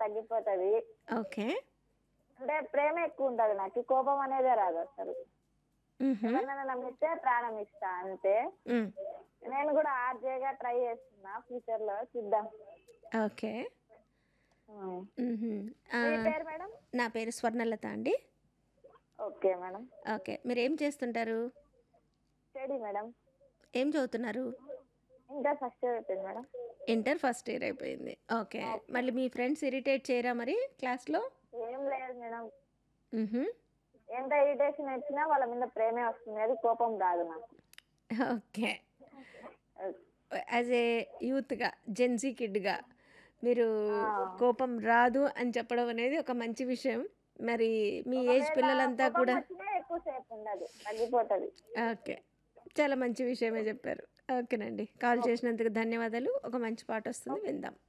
తగ్గిపోతది ఓకే అంటే ప్రేమ ఎక్కువ ఉంటది నాకు కోపం అనేదే రాదు అసలు మ్హూ. ఎవరినైనా నమ్మితే ప్రాణం ఇస్తా అంతే మ్. నేను కూడా ఆర్జేగా ట్రై చేస్తున్నా ఫ్యూచర్ లో చూద్దాం ఓకే ఉమ్. మ్హూ. ఆ, మీ పేరు మేడం నా పేరు స్వర్ణలత అండి ఓకే మేడం ఓకే మీరు ఏం చేస్తుంటారు స్టడీ మేడం ఏం చదువుతున్నారు ఇంకా ఫస్ట్ అయిపోయింది మేడం ఇంటర్ ఫస్ట్ ఇయర్ అయిపోయింది ఓకే మళ్ళీ మీ ఫ్రెండ్స్ ఇరిటేట్ చేయరా మరి క్లాస్లో ఏం లేదు మేడం మ్హూ. ఎంత ఇరిటేషన్ వచ్చినా వాళ్ళ మీద ప్రేమే వస్తుంది అది కోపం రాదు నాకు ఓకే యాజ్ ఏ యూత్గా జెన్సీ కిడ్గా మీరు కోపం రాదు అని చెప్పడం అనేది ఒక మంచి విషయం మరి మీ ఏజ్ పిల్లలంతా కోపం కూడా వచ్చినా ఎక్కువసేపు ఉండదు తగ్గిపోతది ఓకే చాలా మంచి విషయమే చెప్పారు ఓకేనండి కాల్ చేసినందుకు ధన్యవాదాలు ఒక మంచి పాట వస్తుంది విందాం